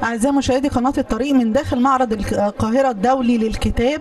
أعزائي مشاهدي قناة الطريق من داخل معرض الك- القاهرة الدولي للكتاب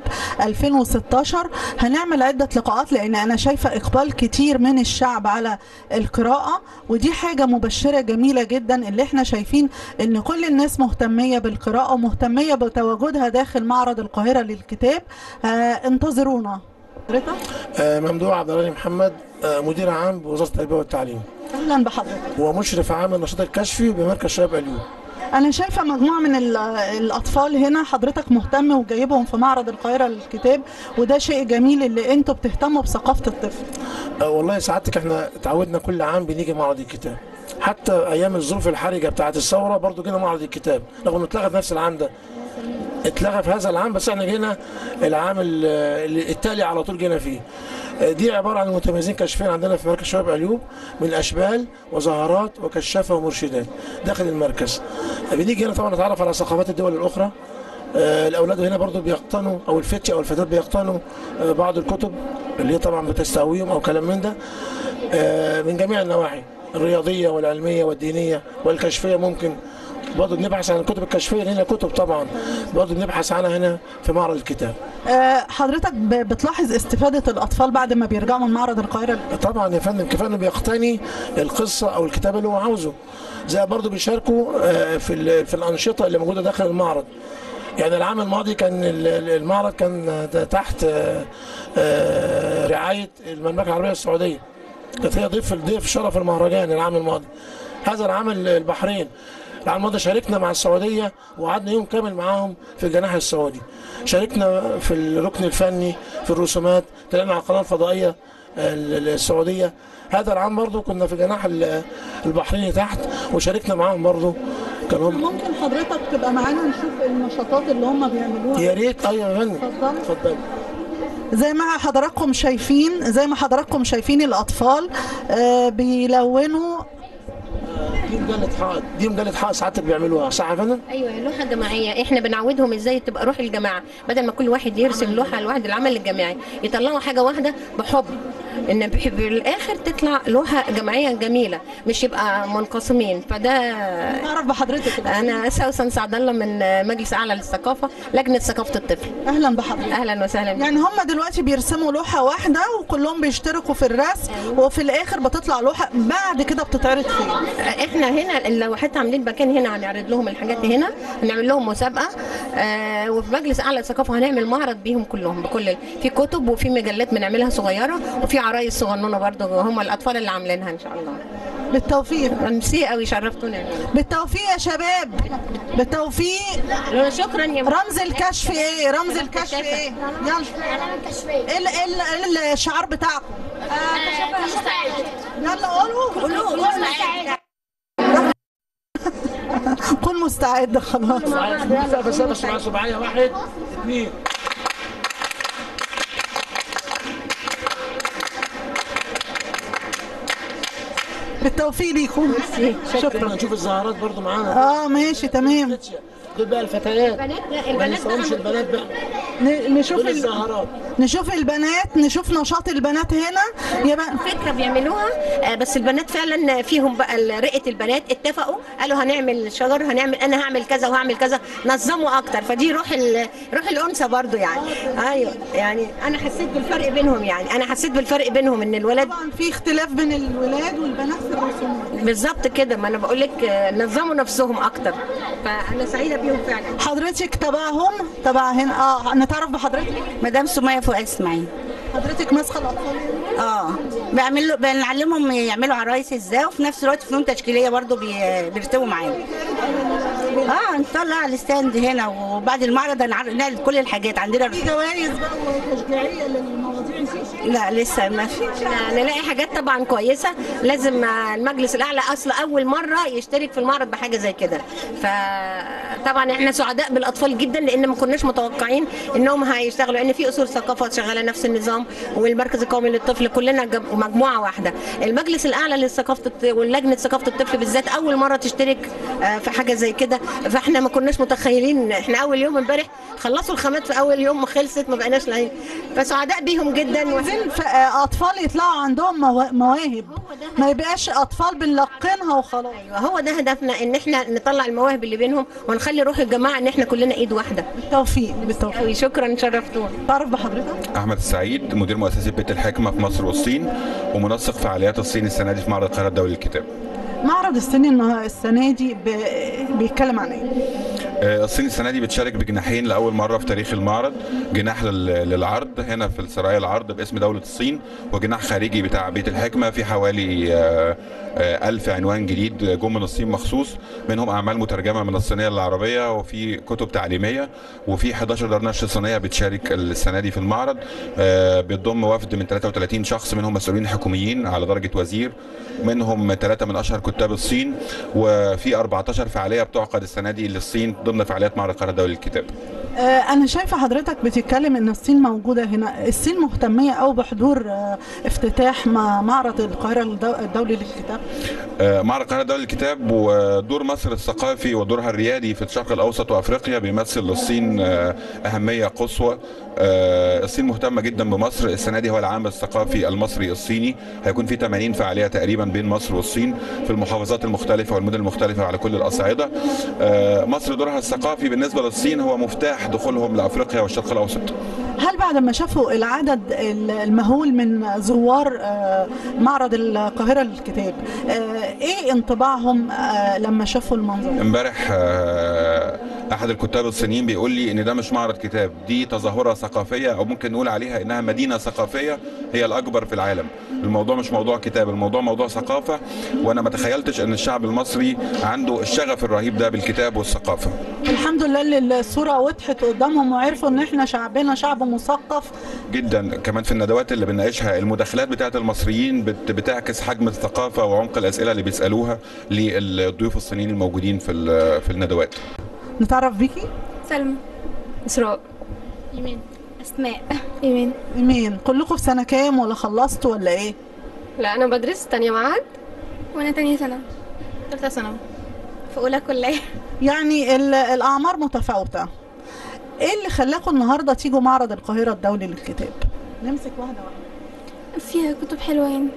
2016 هنعمل عدة لقاءات لأن أنا شايفة إقبال كتير من الشعب على القراءة ودي حاجة مبشرة جميلة جدا اللي احنا شايفين إن كل الناس مهتمية بالقراءة ومهتمية بتواجدها داخل معرض القاهرة للكتاب آه انتظرونا حضرتك آه، ممدوح عبد الغني محمد آه، مدير عام بوزاره التربيه والتعليم أهلا بحضرتك ومشرف عام النشاط الكشفي بمركز شباب اليوم أنا شايفة مجموعة من ال- الأطفال هنا حضرتك مهتم وجايبهم في معرض القاهرة للكتاب وده شيء جميل اللي أنتوا بتهتموا بثقافة الطفل آه، والله سعادتك احنا اتعودنا كل عام بنيجي معرض الكتاب حتى ايام الظروف الحرجه بتاعه الثوره برضو جينا معرض الكتاب رغم انه اتلغى في نفس العام ده اتلغى في هذا العام بس احنا جينا العام ال- ال- التالي على طول جينا فيه آه، دي عباره عن متميزين كشفين عندنا في مركز شباب اليوب من اشبال وزهرات وكشافه ومرشدات داخل المركز آه، بنيجي هنا طبعا نتعرف على ثقافات الدول الاخرى آه، الاولاد هنا برضو بيقتنوا او الفتي او الفتاه بيقتنوا آه، بعض الكتب اللي هي طبعا بتستهويهم او كلام من ده آه، من جميع النواحي الرياضيه والعلميه والدينيه والكشفيه ممكن برضه بنبحث عن الكتب الكشفيه لان هي كتب طبعا برضه بنبحث عنها هنا في معرض الكتاب آه، حضرتك ب- بتلاحظ استفادة الأطفال بعد ما بيرجعوا من معرض القاهرة طبعا يا فندم كفايه انه بيقتني القصه او الكتاب اللي هو عاوزه زي برضه بيشاركوا آه، في ال- في الانشطه اللي موجوده داخل المعرض يعني العام الماضي كان ال- ال- المعرض كان تحت آه، آه، رعايه المملكه العربيه السعوديه كانت هي ضيف ضيف شرف المهرجان العام الماضي هذا العام ال- البحرين العام الماضي شاركنا مع السعوديه وقعدنا يوم كامل معاهم في الجناح السعودي شاركنا في الركن الفني في الرسومات طلعنا على القناه الفضائيه ال- ال- السعوديه هذا العام برضو كنا في جناح ال- البحريني تحت وشاركنا معاهم برضو كان هم ممكن حضرتك تبقى معانا نشوف النشاطات اللي هم بيعملوها يا ريت ايوه يا فندم اتفضل. اتفضل زي ما حضراتكم شايفين زي ما حضراتكم شايفين الأطفال آه، بيلونوا دي مجله حائط دي مجله حائط ساعات بيعملوها صح يا فندم؟ ايوه لوحه جماعيه احنا بنعودهم ازاي تبقى روح الجماعه بدل ما كل واحد يرسم لوحه لوحده العمل الجماعي يطلعوا حاجه واحده بحب ان بح- بالاخر تطلع لوحه جماعيه جميله مش يبقى منقسمين فده أعرف بحضرتك انا سوسن سعد الله من مجلس اعلى للثقافه لجنه ثقافه الطفل أهلا بحضرتك اهلا وسهلا بك. يعني هم دلوقتي بيرسموا لوحة واحدة وكلهم بيشتركوا في الرسم وفي الآخر بتطلع لوحة بعد كده بتتعرض فين احنا هنا اللوحات عاملين مكان هنا هنعرض لهم الحاجات هنا هنعمل لهم مسابقه آه وفي مجلس اعلى الثقافه هنعمل معرض بيهم كلهم بكل ال- في كتب وفي مجلات بنعملها صغيره وفي عرايس صغنونه برضه هم الاطفال اللي عاملينها ان شاء الله بالتوفيق ميرسي قوي شرفتونا بالتوفيق يا شباب بالتوفيق شكرا يا م- رمز الكشف ايه رمز الكشف ايه يلا ايه ال- ايه ال- ايه الشعار بتاعكم يلا قولوا قولوا كن مستعد خلاص بس بس مع صباعيه واحد اثنين بالتوفيق ليكم شكرا نشوف الزهرات برضو معانا اه ماشي تمام دول بقى الفتيات البنات ما البنات ننساهمش بقى البنات بقى ن- نشوف دول ال... الزهرات نشوف البنات نشوف نشاط البنات هنا يا بقى فكره بيعملوها آه، بس البنات فعلا فيهم بقى ال- رئه البنات اتفقوا قالوا هنعمل شجر هنعمل انا هعمل كذا وهعمل كذا نظموا اكتر فدي روح ال- روح الانثى برضو يعني ايوه يعني انا حسيت بالفرق بينهم يعني انا حسيت بالفرق بينهم ان الولاد طبعا في اختلاف بين الولاد والبنات في الرسومات بالظبط كده ما انا بقول لك آه، نظموا نفسهم اكتر فانا سعيده بيهم فعلا حضرتك تبعهم تبع هنا اه نتعرف بحضرتك مدام سمية فؤاد اسماعيل حضرتك ماسكه الاطفال اه بيعملوا بنعلمهم يعملوا عرايس ازاي وفي نفس الوقت فنون تشكيليه برضو بي- بيرسموا معانا اه نطلع على الستاند هنا وبعد المعرض هنعرض نعرض كل الحاجات عندنا في جوائز بقى وتشجيعيه للمواضيع دي لا لسه ما في نلاقي حاجات طبعا كويسه لازم آه، المجلس الاعلى اصل اول مره يشترك في المعرض بحاجه زي كده فطبعا احنا سعداء بالاطفال جدا لان ما كناش متوقعين انهم هيشتغلوا لان في اصول ثقافه شغاله نفس النظام والمركز القومي للطفل كلنا جم- مجموعه واحده المجلس الاعلى للثقافه الط- ولجنه ثقافه الطفل بالذات اول مره تشترك آه، في حاجه زي كده فاحنا ما كناش متخيلين احنا اول يوم امبارح خلصوا الخامات في اول يوم وخلصت ما بقيناش لاقيين فسعداء بيهم جدا عايزين ف- اطفال يطلعوا عندهم موا- مواهب ما يبقاش اطفال بنلقنها وخلاص ايوه هو ده هدفنا ان احنا نطلع المواهب اللي بينهم ونخلي روح الجماعه ان احنا كلنا ايد واحده بالتوفيق بالتوفيق قوي شكرا شرفتونا تعرف بحضرتك احمد السعيد مدير مؤسسه بيت الحكمه في مصر والصين ومنسق فعاليات الصين السنه دي في معرض القاهره الدولي للكتاب معرض السن النها- السنه دي ب... بيتكلم عن ايه آه، الصين السنه دي بتشارك بجناحين لاول مره في تاريخ المعرض جناح لل- للعرض هنا في السرايا العرض باسم دوله الصين وجناح خارجي بتاع بيت الحكمه في حوالي آه، آه، ألف عنوان جديد جم من الصين مخصوص منهم أعمال مترجمة من الصينية للعربية وفي كتب تعليمية وفي 11 دار نشر صينية بتشارك السنة دي في المعرض آه، بتضم وفد من 33 شخص منهم مسؤولين حكوميين على درجة وزير منهم ثلاثة من أشهر كتاب الصين وفي 14 فعالية بتعقد السنة دي للصين ضمن فعاليات معرض القاهرة الدولي للكتاب آه، انا شايفه حضرتك بتتكلم ان الصين موجوده هنا الصين مهتميه او بحضور آه، افتتاح مع معرض القاهره الدو- الدولي للكتاب آه، معرض القاهرة الدولي للكتاب ودور مصر الثقافي ودورها الريادي في الشرق الأوسط وأفريقيا بيمثل للصين آه، أهمية قصوى آه، الصين مهتمة جدا بمصر السنة دي هو العام الثقافي المصري الصيني هيكون في 80 فعالية تقريبا بين مصر والصين في المحافظات المختلفة والمدن المختلفة على كل الأصعدة آه، مصر دورها الثقافي بالنسبة للصين هو مفتاح دخولهم لأفريقيا والشرق الأوسط هل بعد ما شافوا العدد ال- المهول من زوار آه، معرض القاهره للكتاب آه، ايه انطباعهم آه، لما شافوا المنظر امبارح آه، احد الكتاب الصينيين بيقول لي ان ده مش معرض كتاب دي تظاهره ثقافيه او ممكن نقول عليها انها مدينه ثقافيه هي الاكبر في العالم الموضوع مش موضوع كتاب الموضوع موضوع ثقافه وانا ما تخيلتش ان الشعب المصري عنده الشغف الرهيب ده بالكتاب والثقافه الحمد لله اللي الصوره وضحت قدامهم وعرفوا ان احنا شعبنا شعب مثقف جدا كمان في الندوات اللي بنناقشها المداخلات بتاعت المصريين بت- بتعكس حجم الثقافه وعمق الاسئله اللي بيسالوها للضيوف الصينيين الموجودين في ال- في الندوات نتعرف بيكي سلمى إسراء إيمان أسماء إيمان مين كلكم في سنه كام ولا خلصتوا ولا ايه لا أنا بدرس تانية معهد وأنا تانية سنة تالتة ثانوي في أولى كلية يعني ال- الاعمار متفاوته ايه اللي خلاكم النهارده تيجوا معرض القاهره الدولي للكتاب نمسك واحده واحده فيها كتب حلوة يعني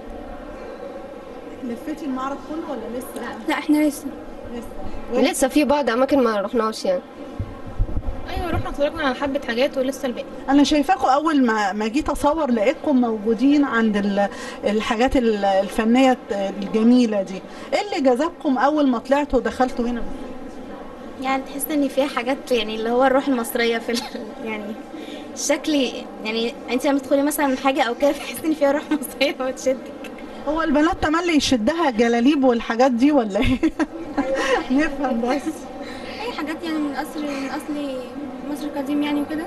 لفيتي المعرض كله ولا لسه لا إحنا لسه لسه لسه في بعض أماكن ما رحناش يعني ايوه رحنا اتفرجنا على حبه حاجات ولسه الباقي انا شايفاكم اول ما ما جيت اصور لقيتكم موجودين عند ال- الحاجات ال- الفنيه الجميله دي ايه اللي جذبكم اول ما طلعتوا ودخلتوا هنا يعني تحس ان فيها حاجات يعني اللي هو الروح المصريه في ال... يعني الشكل يعني انت لما تدخلي مثلا حاجه او كده تحس ان فيها روح مصريه وتشدك هو البنات تملي يشدها الجلاليب والحاجات دي ولا ايه نفهم بس أي حاجات يعني من أصل من أصل مصر القديم يعني وكده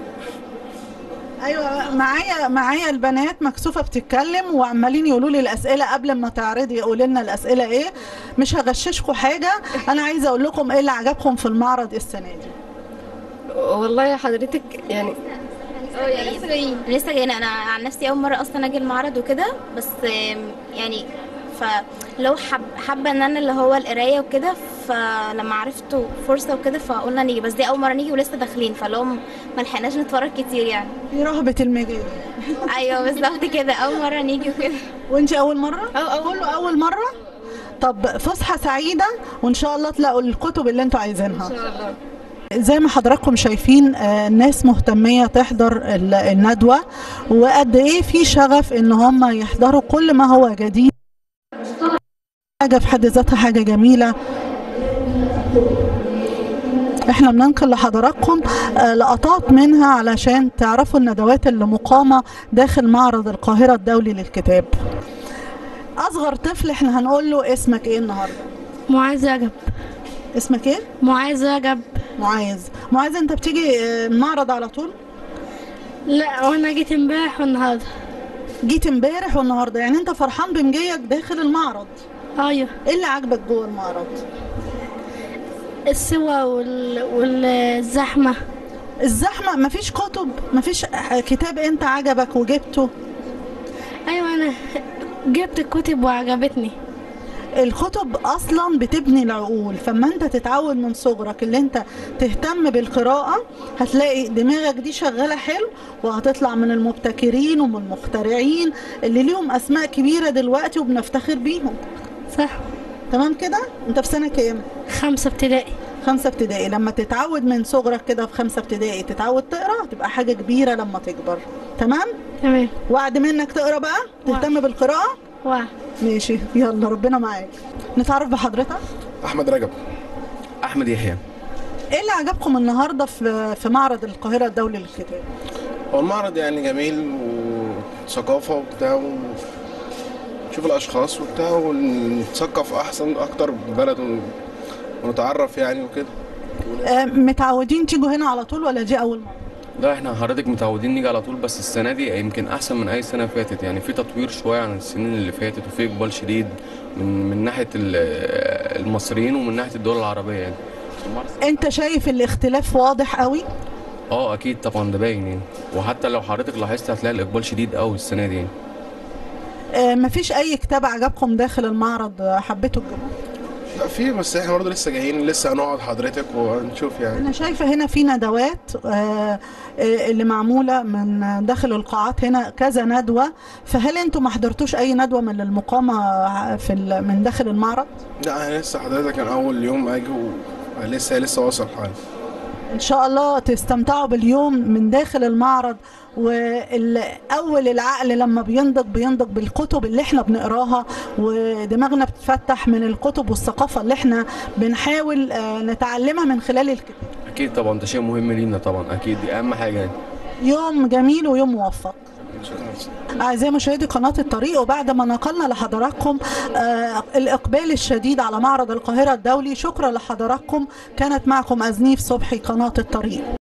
ايوه معايا معايا البنات مكسوفه بتتكلم وعمالين يقولوا لي الاسئله قبل ما تعرضي قولي لنا الاسئله ايه مش هغششكم حاجه انا عايزه اقول لكم ايه اللي عجبكم في المعرض السنه دي والله يا حضرتك يعني اه يعني لسه جايين لسه جايين انا عن نفسي اول مره اصلا اجي المعرض وكده بس آم، يعني فلو حب حابه ان انا اللي هو القرايه وكده فلما عرفت فرصه وكده فقلنا نيجي بس دي اول مره نيجي ولسه داخلين فلو ما لحقناش نتفرج كتير يعني في رهبه المجال ايوه بالظبط كده اول مره نيجي وكده وانت اول مره كله اول مره طب فسحه سعيده وان شاء الله تلاقوا الكتب اللي انتوا عايزينها إن شاء الله زي ما حضراتكم شايفين آه، الناس مهتمية تحضر ال- الندوة وقد ايه في شغف ان هم يحضروا كل ما هو جديد حاجة في حد ذاتها حاجة جميلة احنا بننقل لحضراتكم آه، لقطات منها علشان تعرفوا الندوات اللي مقامة داخل معرض القاهرة الدولي للكتاب اصغر طفل احنا هنقول له اسمك ايه النهارده معاذ رجب اسمك ايه معاذ رجب معاذ معاذ انت بتيجي آه، المعرض على طول لا وأنا جيت امبارح والنهاردة جيت امبارح والنهارده يعني انت فرحان بمجيك داخل المعرض أيوه ايه اللي عاجبك جوه المعرض السوا وال... والزحمة الزحمه مفيش كتب مفيش ح- كتاب انت عجبك وجبته أيوه أنا جبت الكتب وعجبتني الكتب اصلا بتبني العقول فما انت تتعود من صغرك اللي انت تهتم بالقراءة هتلاقي دماغك دي شغالة حلو وهتطلع من المبتكرين ومن المخترعين اللي ليهم اسماء كبيرة دلوقتي وبنفتخر بيهم صح تمام كده انت في سنة كام خمسة ابتدائي خمسة ابتدائي لما تتعود من صغرك كده في خمسة ابتدائي تتعود تقرا تبقى حاجة كبيرة لما تكبر تمام تمام وعد منك تقرا بقى تهتم بالقراءة واحد ماشي يلا ربنا معاك نتعرف بحضرتك احمد رجب احمد يحيى ايه اللي عجبكم النهارده في في معرض القاهرة الدولي للكتاب هو المعرض يعني جميل وثقافة وبتاع و- نشوف الأشخاص وبتاع ونثقف أحسن أكتر بلد ون- ونتعرف يعني وكده آه، متعودين تيجوا هنا على طول ولا دي اول مرة لا احنا حضرتك متعودين نيجي على طول بس السنه دي يمكن احسن من اي سنه فاتت يعني في تطوير شويه عن السنين اللي فاتت وفي اقبال شديد من من ناحيه ال- المصريين ومن ناحيه الدول العربيه يعني انت شايف الاختلاف واضح قوي اه اكيد طبعا ده باين يعني وحتى لو حضرتك لاحظت هتلاقي الاقبال شديد قوي السنه دي يعني. آه، مفيش اي كتاب عجبكم داخل المعرض آه، حبيتوا تجيبوه لا في بس احنا برضه لسه جايين لسه هنقعد حضرتك ونشوف يعني انا شايفه هنا في ندوات آه، آه، اللي معموله من داخل القاعات هنا كذا ندوه فهل انتم ما حضرتوش اي ندوه من المقامه في ال- من داخل المعرض لا انا لسه حضرتك كان أول يوم أجي ولسه لسه واصل حالي ان شاء الله تستمتعوا باليوم من داخل المعرض واول العقل لما بينضج بينضج بالكتب اللي احنا بنقراها ودماغنا بتفتح من الكتب والثقافه اللي احنا بنحاول آه، نتعلمها من خلال الكتاب اكيد طبعا ده شيء مهم لينا طبعا اكيد دي اهم حاجه يعني يوم جميل ويوم موفق شكرا أعزائي مشاهدي قناة الطريق وبعد ما نقلنا لحضراتكم آه الإقبال الشديد على معرض القاهرة الدولي شكرا لحضراتكم كانت معكم أزنيف صبحي قناة الطريق